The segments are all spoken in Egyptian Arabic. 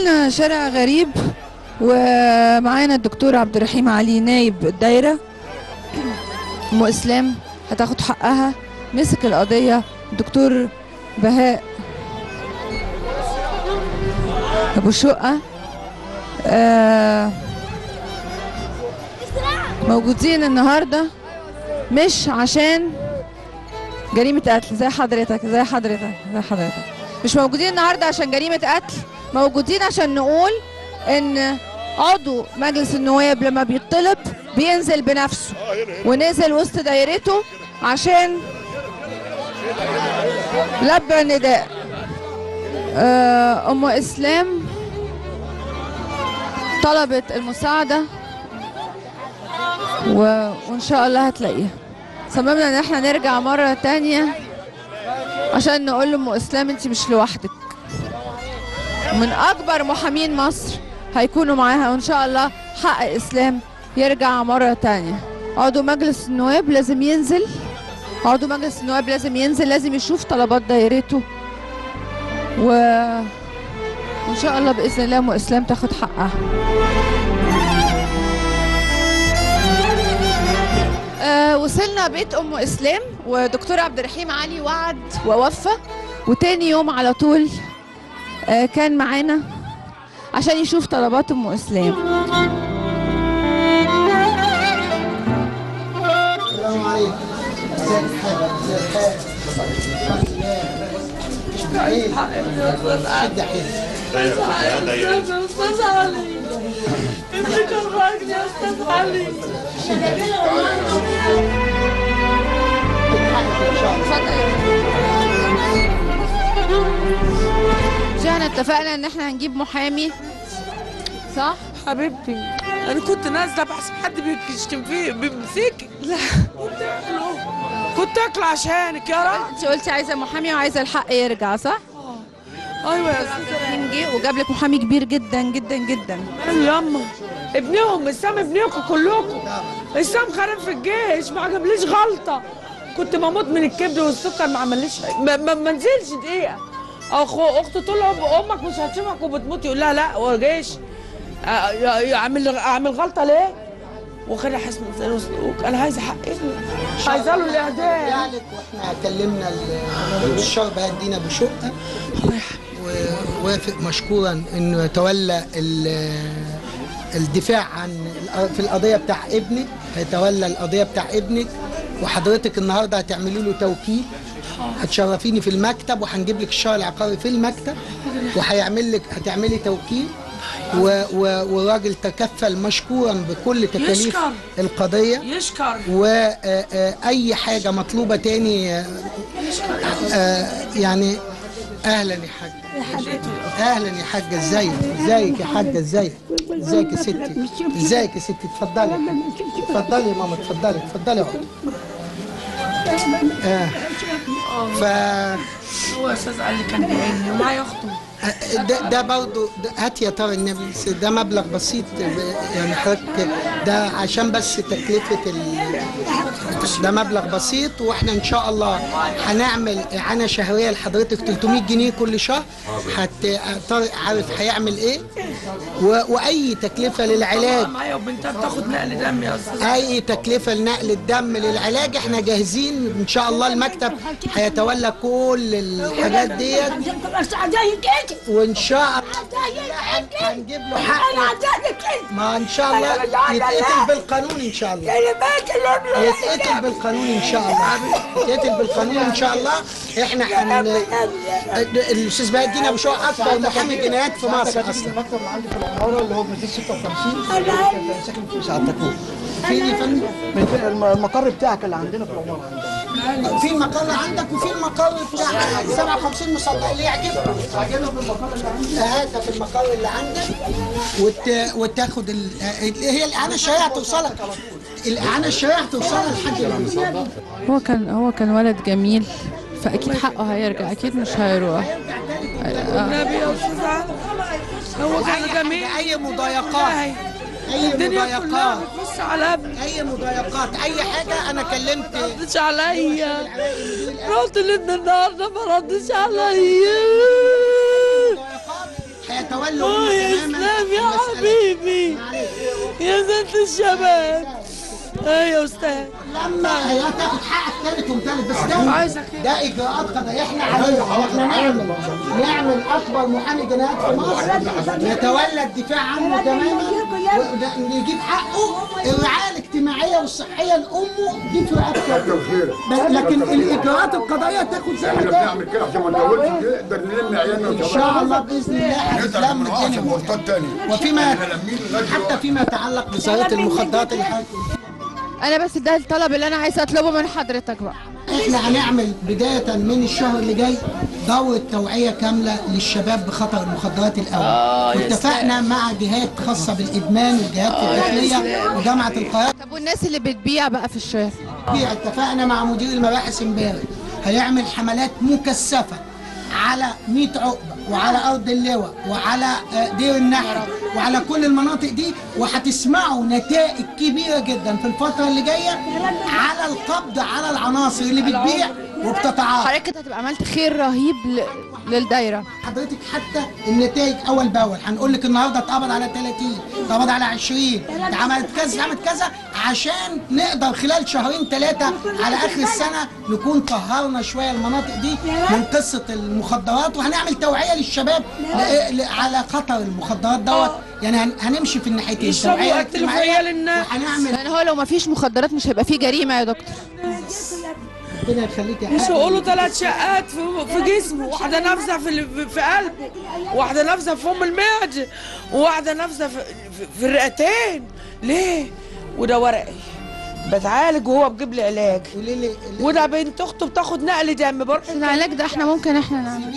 وصلنا شارع غريب ومعانا الدكتور عبد الرحيم علي نايب الدايرة أم إسلام هتاخد حقها مسك القضية الدكتور بهاء أبو شقة آه موجودين النهاردة مش عشان جريمة قتل زي حضرتك زي حضرتك زي حضرتك مش موجودين النهارده عشان جريمة قتل موجودين عشان نقول ان عضو مجلس النواب لما بيطلب بينزل بنفسه ونزل وسط دايرته عشان لبى النداء آه، ام اسلام طلبت المساعدة و... وان شاء الله هتلاقيها صممنا ان احنا نرجع مرة تانية عشان نقول لأم اسلام انت مش لوحدك من اكبر محامين مصر هيكونوا معاها وان شاء الله حق اسلام يرجع مرة تانية عضو مجلس النواب لازم ينزل عضو مجلس النواب لازم ينزل لازم يشوف طلبات دايرته و ان شاء الله باذن الله ام اسلام تاخد حقها آه وصلنا بيت ام اسلام ودكتور عبد الرحيم علي وعد ووفى وتاني يوم على طول آه كان معانا عشان يشوف طلبات ام اسلام السلام عليكم ازيك حاجة ازيك حاجة شد حيلك استاذ علي انت كرهتني يا استاذ علي مش احنا اتفقنا ان احنا هنجيب محامي صح؟ حبيبتي انا كنت نازله بحسب حد بيشتم فيه بيمسك لا كنت اكله كنت اكله عشانك يا رب انت قلتي عايزه محامي وعايزه الحق يرجع صح؟ ايوه يا استاذ ابراهيم جه وجاب لك محامي كبير جدا جدا جدا قال ياما ابنهم اسلام ابنكم كلكم اسلام خارج في الجيش ما عجبليش غلطه كنت بموت من الكبد والسكر ما عمليش ما, ما, ما نزلش دقيقه اخو اخته تقول له امك مش هتشوفك وبتموت يقول لها لا هو جيش آه، يا- يا اعمل اعمل غلطه ليه؟ وخلي حسن زي وسلوك انا عايزه حق ابني عايزه له الاعدام يعني واحنا كلمنا ال- الشرب هدينا بشقة ووافق مشكورا انه يتولى ال- الدفاع عن الأ- في القضية بتاع ابنك هيتولى القضية بتاع ابنك وحضرتك النهارده هتعملي له توكيل هتشرفيني في المكتب وهنجيب لك الشهر العقاري في المكتب وهيعمل لك هتعملي توكيل و- و- والراجل تكفل مشكورا بكل تكاليف يشكر. القضية يشكر واي حاجه مطلوبه تاني آه، آه، يعني اهلا يا حاج اهلا يا حاجه ازيك ازيك يا حاجه ازيك ازيك يا ستي ازيك يا ستي اتفضلي يا حاجة. اتفضلي يا ماما اتفضلي اتفضلي اقعدي آه. ف هو استاذ علي كان بيعيني ومعايا اخته ده, ده برضه ده- هات يا ترى النبي بس ده مبلغ بسيط ب- يعني حضرتك ده عشان بس تكلفة ال ده مبلغ بسيط واحنا ان شاء الله هنعمل اعانة شهرية لحضرتك 300 جنيه كل شهر حت طارق عارف هيعمل ايه و... واي تكلفة للعلاج معايا وبنتها بتاخد نقل دم يا استاذ اي تكلفة لنقل الدم للعلاج احنا جاهزين ان شاء الله المكتب هيتولى كل الحاجات ديت وان شاء الله هن- هنجيب له حقه ما ان شاء الله يتقتل بالقانون ان شاء الله يتقتل بالقانون ان شاء الله يتقتل بالقانون ان شاء الله احنا حن الاستاذ بهاء الدين ابو شوق اكبر محامي جنايات في مصر اصلا المكتب اللي عندي في العماره اللي هو 256 كان ساكن في سعادتكم في ايه يا فندم؟ من الم- المقر بتاعك اللي عندنا في العماره عندنا في المقر عندك وفي المقر بتاع 57 مصدق اللي يعجبك عجبنا في المقر اللي عندي هاتها في المقر اللي عندك وت... وتاخد ال... هي الاعانه الشرعيه هتوصلك الاعانه الشرعيه هتوصلك لحد الآن. هو كان هو كان ولد جميل فاكيد حقه هيرجع اكيد مش هيروح النبي يا استاذ علي هو كان جميل اي مضايقات اي الدنيا كلها مضايقات بتبص على ابني اي مضايقات اي حاجه انا كلمت ما ردش عليا رحت لابن النهارده ما ردش عليا هيتولوا اه هم يا تماماً اسلام يا المسألة. حبيبي معلش. يا زيت الشباب اه يا استاذ لما هي تاخد حقك ثالث وثالث بس ده عايزة كده. ده اجراءات قضائيه احنا علينا احنا نعمل نعمل اكبر محامي جنايات في مصر يتولى الدفاع عنه تماما ونجيب حقه الرعايه الاجتماعيه والصحيه لامه دي في رقبته بس- لكن الاجراءات القضائيه تاخد زي ما احنا ده بنعمل كده عشان ما نطولش نقدر نلم عيالنا ان شاء الله باذن الله هنتلم الدنيا مرتد تاني وفيما احنا لمين لغايه حتى فيما يتعلق بظاهره المخدرات اللي حضرتك انا بس ده الطلب اللي انا عايزه اطلبه من حضرتك بقى احنا هنعمل بداية من الشهر اللي جاي دورة توعية كاملة للشباب بخطر المخدرات الأول واتفقنا مع جهات خاصة بالإدمان والجهات الداخلية وجامعة القاهرة طب والناس اللي بتبيع بقى في الشارع اتفقنا مع مدير المباحث امبارح هيعمل حملات مكثفة على 100 عقبة وعلى أرض اللواء وعلى آه، دير النحل وعلى كل المناطق دي وهتسمعوا نتائج كبيرة جدا في الفترة اللي جاية على القبض على العناصر اللي بتبيع وبتتعاطى حضرتك كده هتبقى عملت خير رهيب ل... للدايره حضرتك حتى النتائج اول باول هنقول لك النهارده اتقبض على 30 اتقبض على 20 اتعملت كذا اتعملت كذا عشان نقدر خلال شهرين ثلاثه على اخر السنه نكون طهرنا شويه المناطق دي من قصه المخدرات وهنعمل توعيه للشباب ل- ل- على خطر المخدرات دوت يعني هن- هنمشي في الناحيتين يشربوا توعية أكل اجتماعية وخيال الناس. وهنعمل لان هو لو ما فيش مخدرات مش هيبقى فيه جريمه يا دكتور ربنا يخليك يا مش حاج. يقولوا ثلاث شقات في, في جسمه واحده نافذه في ال- في قلبه واحده نافذه في ام المعده وواحده نافذه في, في, في الرئتين ليه وده ورقي بتعالج وهو بيجيب لي علاج قولي لي وده بنت اخته بتاخد نقل دم بروح العلاج ده احنا ممكن احنا نعمل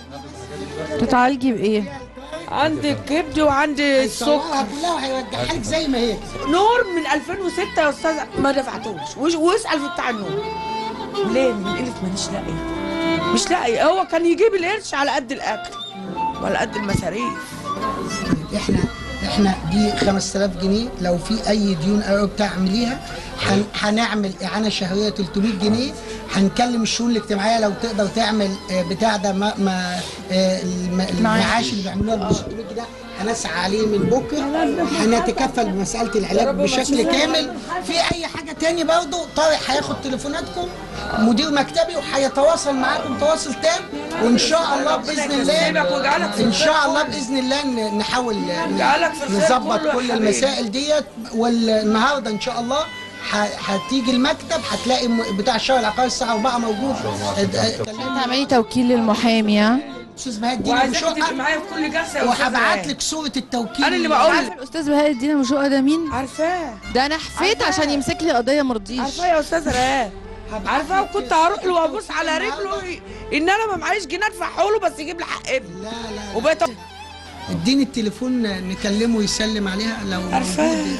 تتعالجي بايه عندي الكبد وعندي السكر السكر كلها وهيرجعها لك زي ما هي نور من 2006 يا استاذ ما دفعتوش وش- واسال في بتاع النور ليه من قله مانيش لاقيه مش لاقي هو كان يجيب القرش على قد الاكل وعلى قد المصاريف احنا احنا دي 5000 جنيه لو في اي ديون او بتاع اعمليها هن- هنعمل اعانه شهريه 300 جنيه هنكلم الشؤون الاجتماعيه لو تقدر تعمل آه، بتاع ده ما ما آه، الم- المعاش اللي بيعملوها ب 600 جنيه هنسعى عليه من بكره هنتكفل بمساله العلاج بشكل كامل في اي حاجه تاني برضه طارق هياخد تليفوناتكم مدير مكتبي وهيتواصل معاكم تواصل تام وان شاء الله باذن يسيبك ويجعلك في الله ان الخير شاء الله كله. باذن الله ن- نحاول ن- يجعلك في الخير نظبط كله يا كل حبيبي. المسائل ديت والنهارده ان شاء الله ه- هتيجي المكتب هتلاقي م- بتاع الشهر العقاري الساعه 4 موجود اد- اد- كلمني تعملي توكيل للمحامي ها استاذ بهاء الدين وعايزاك أبو تبقي شقه معايا في كل جلسه يا وهبعت أستاذ لك صوره التوكيل أنا اللي بقول عارفه الاستاذ بهاء الدين ابو شقه ده مين عارفاه ده انا حفيت عارفاه. عشان يمسك لي قضيه مرضيش عارفاه يا استاذ راه عارفاه وكنت هروح له وابص على رجله ان انا ما معيش جنيه ادفعه له بس يجيب لي حق ابني لا لا وبقيت اديني التليفون نكلمه ويسلم عليها لو عارفاه. موجود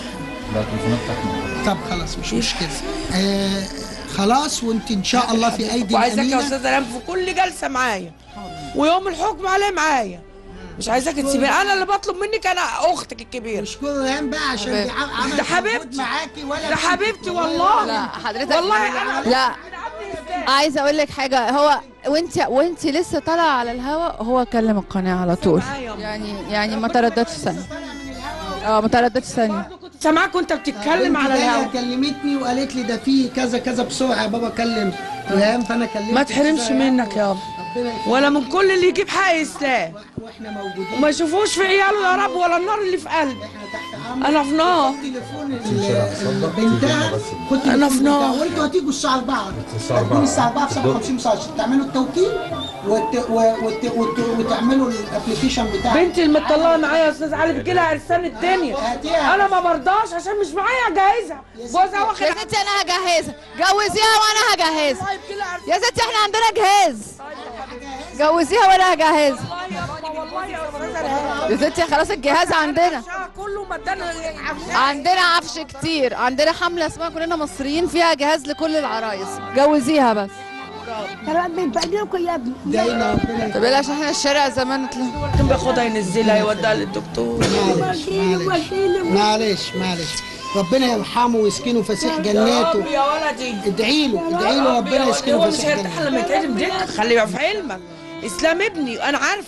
طب خلاص مش مشكله آه خلاص وانت ان شاء الله في ايدي وعايزاك يا الامينه استاذ رام في كل جلسه معايا ويوم الحكم عليه معايا مش عايزاك تسيبيني انا اللي بطلب منك انا اختك الكبيره اشكر ريان بقى عشان دي ع- عملت ده مجهود حبيبتي. معاكي ولا ده حبيبتي والله لا حضرتك والله انا لا عايزه اقول لك حاجه هو وانت وانت لسه طالعه على الهوا هو كلم القناه على طول يعني يعني ما ترددش ثانيه اه ما ترددش ثانيه كنت سامعاك وانت بتتكلم على الهوا الهوا كلمتني وقالت لي ده في كذا كذا بسرعه يا بابا كلم ريان فانا كلمت ما تحرمش كذا ريان. منك يابا ربنا يخليك. ولا من كل اللي يجيب حق اسلام واحنا موجودين وما يشوفوش في عياله يا رب ولا النار اللي في قلبي احنا تحت امر انا في نار تليفون ال- ال- بنتها كنت أنا في نار. وانتوا هتيجوا الساعه 4 هتكون الساعه 4 في 57 ساعه عشان تعملوا التوكيل وت... و... وت... وت... وتعملوا الابلكيشن بتاعك بنتي المطلقه معايا يا استاذ علي بتجي لها عرسان الدنيا هاتيها. انا ما برضاش عشان مش معايا اجهزها جوزها واخد يا ستي انا هجهزها جوزيها وانا هجهزها والله بتجي لها عرسان يا ستي احنا عندنا جهاز جوزيها وانا هجهزها والله يا استاذ رهاب يا ستي خلاص الجهاز عندنا كله مدانا عندنا عفش كتير عندنا حملة اسمها كلنا مصريين فيها جهاز لكل العرايس جوزيها بس من بعدكم يا ابني دايما ربنا طب بلاش احنا الشارع زمان طلع كان بياخدها ينزلها يوديها للدكتور معلش معلش معلش معلش ربنا يرحمه ويسكنه فسيح جناته يا ولدي ادعي له ادعي له ربنا هو يسكنه مش فسيح هيرتاح جناته لما يتعدم ديك خلي في علمك اسلام ابني انا عارف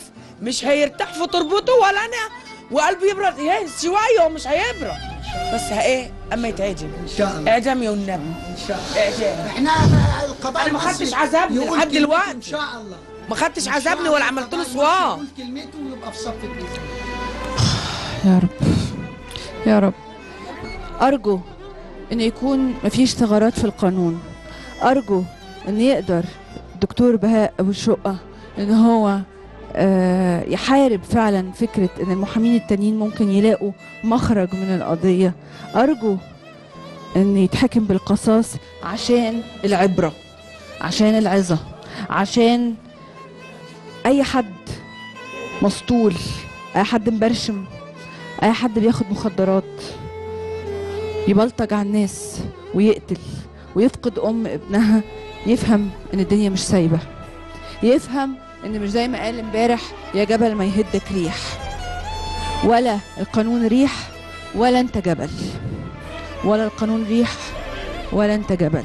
مش هيرتاح في تربته ولا انا وقلبه يبرد ايه شويه ومش هيبرد بس ايه اما يتعدم ان شاء الله اعدام يا والنبي ان شاء الله اعدام احنا القضاء أنا ما خدتش المصري عذابني يقول لحد كلمته دلوقتي. ان شاء الله ما خدتش إن شاء عذابني الله ولا عملت له القضاء صواب المصري يقول كلمته ويبقى في صف الجيش يا رب يا رب أرجو إن يكون مفيش ثغرات في القانون أرجو إن يقدر الدكتور بهاء أبو الشقة إن هو آه، يحارب فعلا فكرة إن المحامين التانيين ممكن يلاقوا مخرج من القضية أرجو إن يتحكم بالقصاص عشان العبرة عشان العظة عشان أي حد مسطول أي حد مبرشم اي حد بياخد مخدرات يبلطج على الناس ويقتل ويفقد ام ابنها يفهم ان الدنيا مش سايبه يفهم ان مش زي ما قال امبارح يا جبل ما يهدك ريح ولا القانون ريح ولا انت جبل ولا القانون ريح ولا انت جبل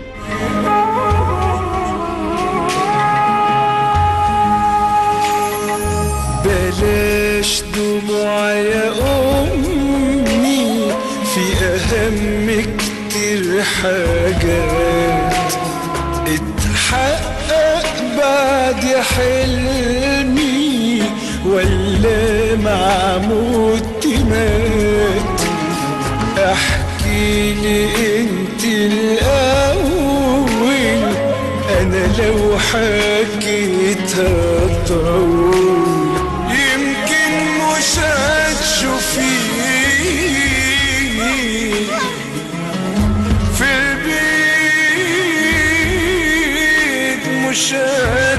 بلاش دموع يا أمي في أهم كتير حاجات اتحقق بعد حلمي ولا مع موت مات احكي لي انت الاول انا لو حكيتها طول يمكن مش هتشوفيني في البيت مش